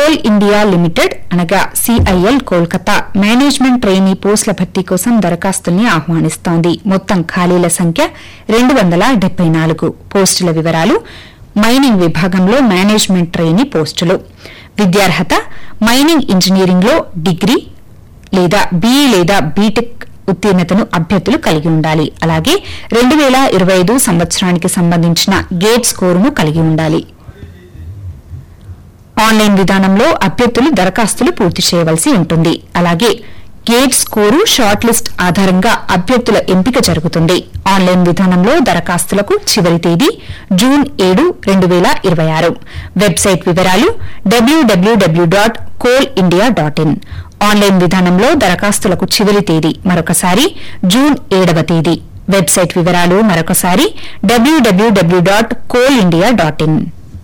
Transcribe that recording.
coal India Limited అనగా CIL Kolkata management trainee పోస్టుల భర్తీ కోసం దరఖాస్తుల్ని ఆహ్వానిస్తోంది మొత్తం ఖాళీల సంఖ్య రెండు వందల డెబ్బై నాలుగు పోస్టుల వివరాలు మైనింగ్ విభాగంలో మేనేజ్మెంట్ ట్రైనీ పోస్టులు విద్యార్హత మైనింగ్ ఇంజనీరింగ్ లో డిగ్రీ లేదా బీఈ లేదా బీటెక్ ఉత్తీర్ణతను అభ్యర్థులు కలిగి ఉండాలి అలాగే రెండు వేల ఇరవై ఐదు సంవత్సరానికి సంబంధించిన గేట్ స్కోరును కలిగి ఉండాలి ఆన్లైన్ విధానంలో అభ్యర్థులు దరఖాస్తులు పూర్తి చేయవలసి ఉంటుంది అలాగే గేట్ స్కోరు షార్ట్ లిస్ట్ ఆధారంగా అభ్యర్థుల ఎంపిక జరుగుతుంది ఆన్లైన్ విధానంలో దరఖాస్తులకు చివరి తేదీ జూన్ ఏడు రెండు వేల ఇరవై ఆరు వెబ్సైట్ వివరాలు W W W dot Coal India dot in online విధానంలో దరఖాస్తులకు చివరి తేదీ మరొకసారి జూన్ ఏడవ తేదీ వెబ్సైట్ వివరాలు మరొకసారి W W W dot Coal India dot in